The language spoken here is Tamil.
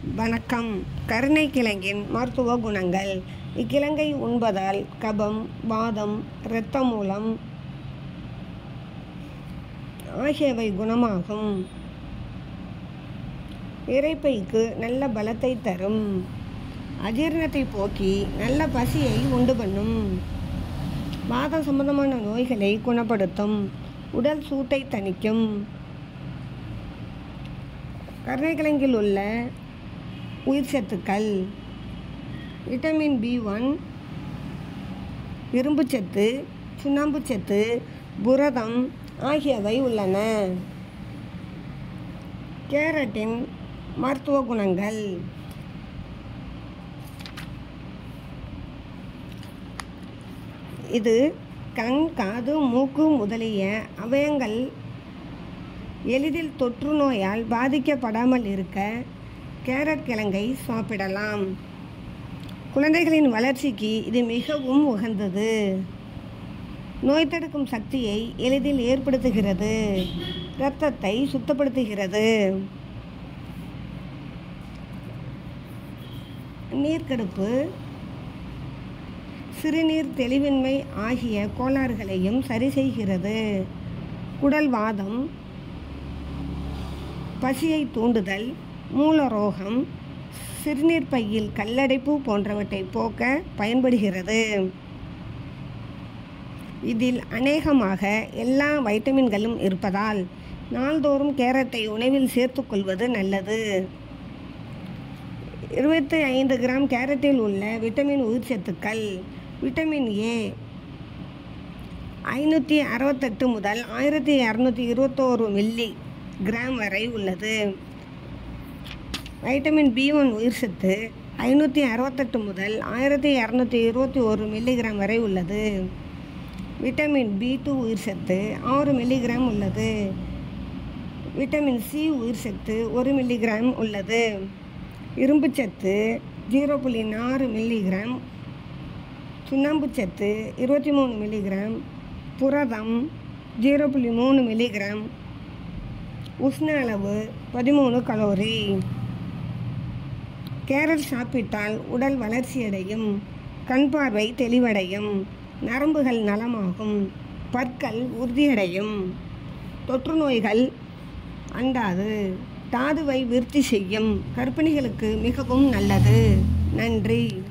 வணக்கம் கருணைக்கிழங்கின் மருத்துவ குணங்கள் இக்கிழங்கை உண்பதால் கபம் வாதம் இரத்த மூலம் ஆகியவை குணமாகும் இரைப்பைக்கு நல்ல பலத்தை தரும் அஜீரணத்தை போக்கி நல்ல பசியை உண்டு பண்ணும் வாதம் சம்பந்தமான நோய்களை குணப்படுத்தும் உடல் சூட்டை தணிக்கும் கருணைக்கிழங்கில் உள்ள உயிர் சத்துக்கள் விட்டமின் பி ஒன் இரும்புச்சத்து சுண்ணாம்புச்சத்து புரதம் ஆகியவை உள்ளன கேரட்டின் மருத்துவ குணங்கள் இது கண் காது மூக்கு முதலிய அவயங்கள் எளிதில் தொற்று நோயால் பாதிக்கப்படாமல் இருக்க கேரட் கிழங்கை சாப்பிடலாம் குழந்தைகளின் வளர்ச்சிக்கு இது மிகவும் உகந்தது நோய் தடுக்கும் சக்தியை எளிதில் ஏற்படுத்துகிறது இரத்தத்தை சுத்தப்படுத்துகிறது நீர்க்கடுப்பு சிறுநீர் தெளிவின்மை ஆகிய கோளாறுகளையும் சரி செய்கிறது குடல் வாதம் பசியை தூண்டுதல் மூலரோகம் சிறுநீர் பையில் கல்லடைப்பு போன்றவற்றை போக்க பயன்படுகிறது இதில் அநேகமாக எல்லா வைட்டமின்களும் இருப்பதால் நாள்தோறும் கேரட்டை உணவில் சேர்த்துக்கொள்வது நல்லது இருபத்தி ஐந்து கிராம் கேரட்டில் உள்ள விட்டமின் உயிர்ச்சத்துக்கள் விட்டமின் ஏ ஐநூற்றி அறுபத்தெட்டு முதல் ஆயிரத்தி இரநூத்தி இருபத்தோரு மில்லி கிராம் வரை உள்ளது வைட்டமின் பி ஒன் உயிர் சத்து ஐநூற்றி அறுபத்தெட்டு முதல் ஆயிரத்தி இரநூத்தி இருபத்தி ஒரு மில்லிகிராம் வரை உள்ளது விட்டமின் பி டூ உயிர் சத்து ஆறு மில்லிகிராம் உள்ளது விட்டமின் சி உயிர் சத்து ஒரு மில்லிகிராம் உள்ளது இரும்புச்சத்து ஜீரோ புள்ளி நாலு மில்லிகிராம் சுண்ணாம்புச்சத்து இருபத்தி மூணு மில்லிகிராம் புரதம் ஜீரோ புள்ளி மூணு மில்லிகிராம் உஷ்ண அளவு பதிமூணு கலோரி கேரட் சாப்பிட்டால் உடல் வளர்ச்சியடையும் கண் பார்வை தெளிவடையும் நரம்புகள் நலமாகும் பற்கள் உறுதியடையும் தொற்று நோய்கள் அண்டாது தாதுவை விருத்தி செய்யும் கர்ப்பிணிகளுக்கு மிகவும் நல்லது நன்றி